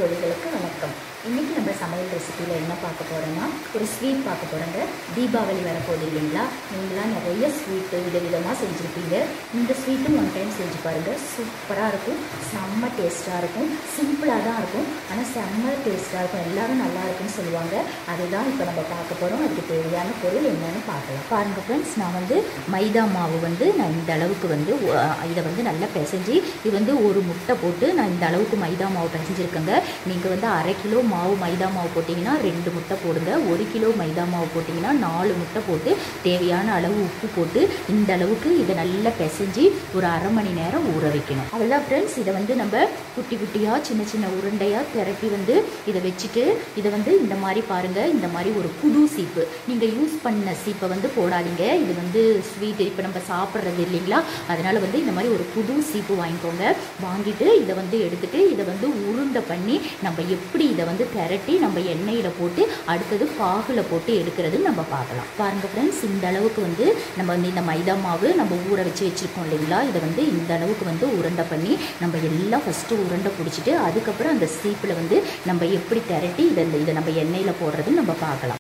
தோழிகளுக்கு வணக்கம் இன்றைக்கி நம்ம சமையல் ரெசிபியில் என்ன பார்க்க போகிறோன்னா ஒரு ஸ்வீட் பார்க்க போகிறோங்க தீபாவளி வரப்போகுது இல்லைங்களா நீங்களாம் நிறைய ஸ்வீட்டு விதவிதமாக செஞ்சுருப்பீங்க இந்த ஸ்வீட்டும் ஒன் டைம் செஞ்சு பாருங்கள் சூப்பராக இருக்கும் செம்ம டேஸ்ட்டாக இருக்கும் சிம்பிளாக தான் இருக்கும் ஆனால் செம்ம டேஸ்ட்டாக இருக்கும் எல்லாரும் நல்லா இருக்கும்னு சொல்லுவாங்க அதுதான் இப்போ நம்ம பார்க்க போகிறோம் அதுக்கு தேவையான பொருள் என்னன்னு பார்க்கலாம் பாருங்கள் ஃப்ரெண்ட்ஸ் நான் வந்து மைதா மாவு வந்து நான் இந்த அளவுக்கு வந்து அஹ், இதை வந்து நல்லா பிசைஞ்சு இது வந்து ஒரு முட்டை போட்டு நான் இந்த அளவுக்கு மைதா மாவு பிசைஞ்சிருக்கேங்க நீங்கள் வந்து அரை கிலோ மாவு மைதா மாவு போட்டிங்கன்னா ரெண்டு முட்டை போடுங்க ஒரு கிலோ மைதா மாவு போட்டிங்கன்னா நாலு முட்டை போட்டு தேவையான அளவு உப்பு போட்டு இந்த அளவுக்கு இதை நல்லா பிசைஞ்சு ஒரு அரை மணி நேரம் ஊற வைக்கணும் அவ்வளோதான் ஃப்ரெண்ட்ஸ் இதை வந்து நம்ம குட்டி குட்டியாக சின்ன சின்ன உருண்டையாக திரட்டி வந்து இதை வச்சுட்டு இதை வந்து இந்த மாதிரி பாருங்கள் இந்த மாதிரி ஒரு புது சீப்பு நீங்கள் யூஸ் பண்ண சீப்பை வந்து போடாதீங்க இது வந்து ஸ்வீட் இப்போ நம்ம சாப்பிட்றது இல்லைங்களா அதனால் வந்து இந்த மாதிரி ஒரு புது சீப்பு வாங்கிக்கோங்க வாங்கிட்டு இதை வந்து எடுத்துட்டு இதை வந்து உருண்டை பண்ணி நம்ம எப்படி இதை வந்து திரட்டி நம்ம எண்ணெயில் போட்டு அடுத்தது பாகுல போட்டு எடுக்கிறதுன்னு நம்ம பார்க்கலாம் பாருங்க ஃப்ரெண்ட்ஸ் இந்த அளவுக்கு வந்து நம்ம வந்து இந்த மைதா மாவு நம்ம ஊற வச்சு வச்சுருக்கோம் இல்லைங்களா இதை வந்து இந்த அளவுக்கு வந்து உருண்டை பண்ணி நம்ம எல்லாம் ஃபஸ்ட்டு உருண்டை பிடிச்சிட்டு அதுக்கப்புறம் அந்த சீப்பில் வந்து நம்ம எப்படி திரட்டி இதை இதை நம்ம எண்ணெயில் போடுறதுன்னு நம்ம பார்க்கலாம்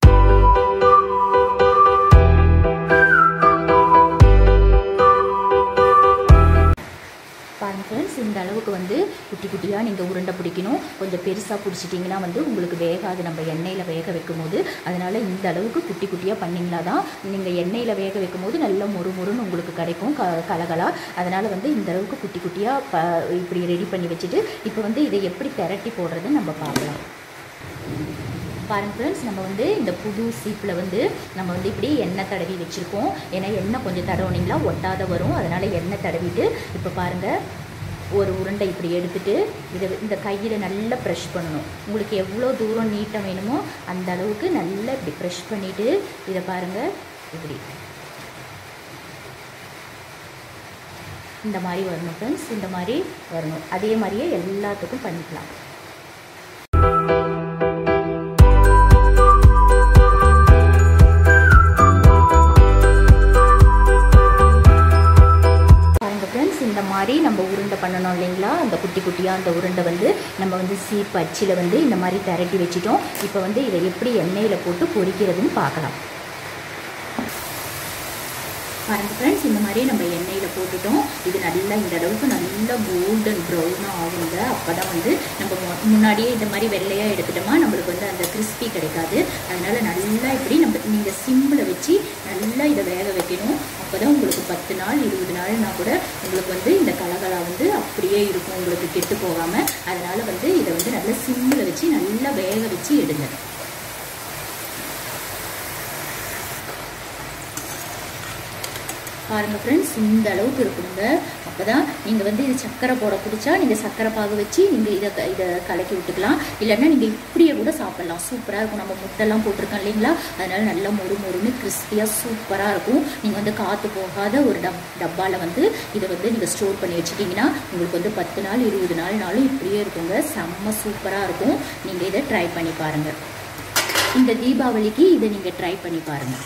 பாருங்க ஃப்ரெண்ட்ஸ் இந்த அளவுக்கு வந்து குட்டி குட்டியாக நீங்கள் உருண்டை பிடிக்கணும் கொஞ்சம் பெருசாக பிடிச்சிட்டிங்கன்னா வந்து உங்களுக்கு வேகாது நம்ம எண்ணெயில் வேக வைக்கும் போது அதனால் இந்த அளவுக்கு குட்டி குட்டியாக பண்ணிங்களா தான் நீங்கள் எண்ணெயில் வேக வைக்கும் போது நல்ல மொறு மொறுன்னு உங்களுக்கு கிடைக்கும் க கலகலா அதனால் வந்து இந்த அளவுக்கு குட்டி குட்டியாக ப இப்படி ரெடி பண்ணி வச்சுட்டு இப்போ வந்து இதை எப்படி திரட்டி போடுறதுன்னு நம்ம பார்க்கலாம் பாருங்க ஃப்ரெண்ட்ஸ் நம்ம வந்து இந்த புது சீப்பில் வந்து நம்ம வந்து இப்படி எண்ணெய் தடவி வச்சுருக்கோம் ஏன்னா எண்ணெய் கொஞ்சம் தடவுனீங்களா ஒட்டாத வரும் அதனால் எண்ணெய் தடவிட்டு இப்போ பாருங்கள் ஒரு உருண்டை இப்படி எடுத்துட்டு இதை இந்த கையில் நல்லா ப்ரெஷ் பண்ணணும் உங்களுக்கு எவ்வளோ தூரம் நீட்டம் வேணுமோ அந்த அளவுக்கு நல்லா இப்படி ப்ரெஷ் பண்ணிவிட்டு இதை பாருங்கள் இப்படி இந்த மாதிரி வரணும் ஃப்ரெண்ட்ஸ் இந்த மாதிரி வரணும் அதே மாதிரியே எல்லாத்துக்கும் பண்ணிக்கலாம் பாருங்க ஃப்ரெண்ட்ஸ் இந்த மாதிரி நம்ம உருண்டை பண்ணணும் இல்லைங்களா அந்த குட்டி குட்டியாக அந்த உருண்டை வந்து நம்ம வந்து சீப் அச்சில் வந்து இந்த மாதிரி திரட்டி வச்சிட்டோம் இப்போ வந்து இதை எப்படி எண்ணெயில் போட்டு பொரிக்கிறதுன்னு பார்க்கலாம் பாருங்க ஃப்ரெண்ட்ஸ் இந்த மாதிரி நம்ம எண்ணெயில் போட்டுட்டோம் இது நல்லா இந்த அளவுக்கு நல்லா கோல்டன் ப்ரௌனாக ஆகுங்க அப்போ தான் வந்து நம்ம மு- முன்னாடியே இந்த மாதிரி வெள்ளையாக எடுத்துட்டோமா நம்மளுக்கு வந்து அந்த கிறிஸ்பி கிடைக்காது அதனால் நல்லா இப்படி நம்ம நீங்கள் சிம்மில் வச்சு நல்லா இதை வேக வைக்கணும் அப்போ தான் உங்களுக்கு பத்து நாள் இருபது நாள்னா கூட உங்களுக்கு வந்து இந்த கலகலா வந்து அப்படியே இருக்கும் உங்களுக்கு கெட்டு போகாமல் அதனால் வந்து இதை வந்து நல்லா சிம்மில் வச்சு நல்லா வேக வச்சு எடுங்க பாருங்க ஃப்ரெண்ட்ஸ் இந்த அளவுக்கு இருக்குங்க அப்போ தான் நீங்கள் வந்து இது சக்கரை போட பிடிச்சா நீங்கள் சக்கரை பாகு வச்சு நீங்கள் இதை க- இதை கலக்கி விட்டுக்கலாம் இல்லைன்னா நீங்கள் இப்படியே கூட சாப்பிடலாம் சூப்பராக இருக்கும் நம்ம முட்டைலாம் போட்டிருக்கோம் இல்லைங்களா அதனால நல்லா மொறு மொறுன்னு கிறிஸ்பியாக சூப்பராக இருக்கும் நீங்கள் வந்து காற்று போகாத ஒரு டப் டப்பாவில் வந்து இதை வந்து நீங்கள் ஸ்டோர் பண்ணி வச்சுட்டிங்கன்னா உங்களுக்கு வந்து பத்து நாள் இருபது நாள்னாலும் இப்படியே இருக்குங்க செம்ம சூப்பராக இருக்கும் நீங்கள் இதை ட்ரை பண்ணி பாருங்கள் இந்த தீபாவளிக்கு இதை நீங்கள் ட்ரை பண்ணி பாருங்கள்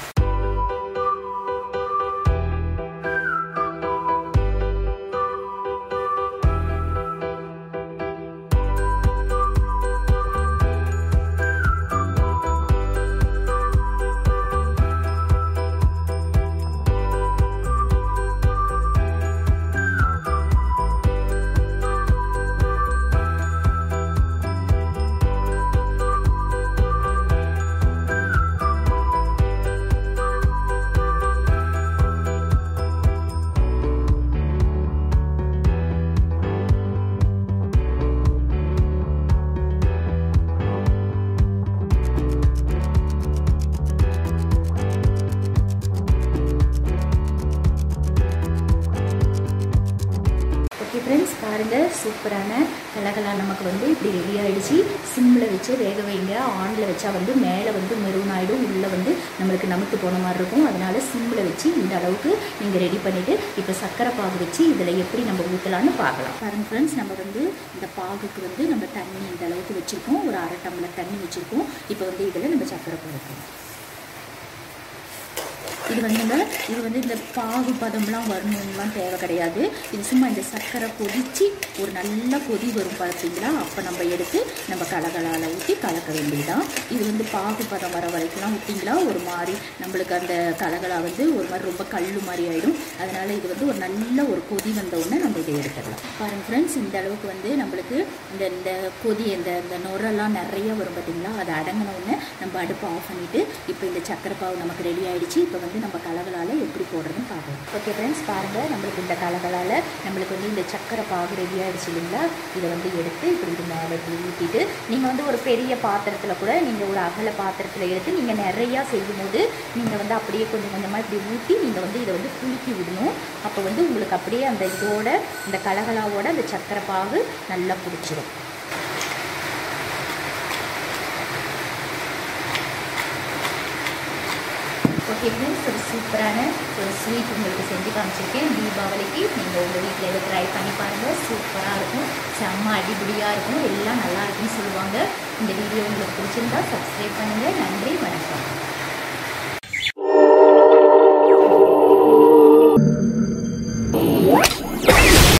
ஓகே ஃப்ரெண்ட்ஸ் பாருங்கள் சூப்பரான கலகலா நமக்கு வந்து இப்படி ரெடி ஆயிடுச்சு சிம்மில் வச்சு வேக வைங்க ஆனில் வச்சா வந்து மேலே வந்து மெரூன் ஆகிடும் உள்ளே வந்து நம்மளுக்கு நமுத்து போன மாதிரி இருக்கும் அதனால சிம்மில் வச்சு இந்த அளவுக்கு நீங்கள் ரெடி பண்ணிவிட்டு இப்போ சர்க்கரை பாகு வச்சு இதில் எப்படி நம்ம ஊற்றலான்னு பார்க்கலாம் பாருங்க ஃப்ரெண்ட்ஸ் நம்ம வந்து இந்த பாகுக்கு வந்து நம்ம தண்ணி இந்த அளவுக்கு வச்சுருக்கோம் ஒரு அரை டம்ளர் தண்ணி வச்சுருக்கோம் இப்போ வந்து இதில் நம்ம சர்க்கரை போடுறோம் இது வந்துங்க இது வந்து இந்த பாகு பதம்லாம் வரணும்லாம் தேவை கிடையாது இது சும்மா இந்த சர்க்கரை கொதிச்சு ஒரு நல்ல கொதி வரும் பார்த்தீங்களா அப்போ நம்ம எடுத்து நம்ம கலகலால் ஊற்றி கலக்க வேண்டியதுதான் இது வந்து பாகு பதம் வர வரைக்கும்லாம் ஊற்றிங்களா ஒரு மாதிரி நம்மளுக்கு அந்த கலகலா வந்து ஒரு மாதிரி ரொம்ப கல் மாதிரி ஆகிடும் அதனால் இது வந்து ஒரு நல்ல ஒரு கொதி வந்த உடனே நம்ம இதை எடுத்துடலாம் பாருங்க ஃப்ரெண்ட்ஸ் இந்த அளவுக்கு வந்து நம்மளுக்கு இந்த இந்த கொதி இந்த இந்த நுரெல்லாம் நிறைய வரும் பார்த்தீங்களா அது அடங்கின உடனே நம்ம அடுப்பை ஆஃப் பண்ணிவிட்டு இப்போ இந்த சக்கரை பாவு நமக்கு ரெடி ஆயிடுச்சு இப்போ வந்து நம்ம கலகலால் எப்படி போடுறதுன்னு பார்க்கலாம் ஓகே ஃப்ரெண்ட்ஸ் பாருங்கள் நம்மளுக்கு இந்த கலகலால் நம்மளுக்கு வந்து இந்த சக்கரை பாகு ரெடி ஆயிடுச்சு இல்லைங்களா இதை வந்து எடுத்து இப்படி இது மேலே இப்படி ஊற்றிட்டு நீங்கள் வந்து ஒரு பெரிய பாத்திரத்தில் கூட நீங்கள் ஒரு அகல பாத்திரத்தில் எடுத்து நீங்கள் நிறையா செய்யும்போது நீங்கள் வந்து அப்படியே கொஞ்சம் கொஞ்சமாக இப்படி ஊற்றி நீங்கள் வந்து இதை வந்து குலுக்கி விடணும் அப்போ வந்து உங்களுக்கு அப்படியே அந்த இதோட இந்த கலகலாவோட அந்த சக்கரை பாகு நல்லா பிடிச்சிரும் ஓகே ஃப்ரெண்ட்ஸ் ஒரு சூப்பரான ஒரு ஸ்வீட் உங்களுக்கு செஞ்சு காமிச்சிருக்கேன் தீபாவளிக்கு நீங்கள் உங்கள் வீட்டில் இதை ட்ரை பண்ணி பாருங்கள் சூப்பராக இருக்கும் செம்ம அடிபடியாக இருக்கும் எல்லாம் நல்லா இருக்குன்னு சொல்லுவாங்க இந்த வீடியோ உங்களுக்கு பிடிச்சிருந்தா சப்ஸ்கிரைப் பண்ணுங்கள் நன்றி வணக்கம்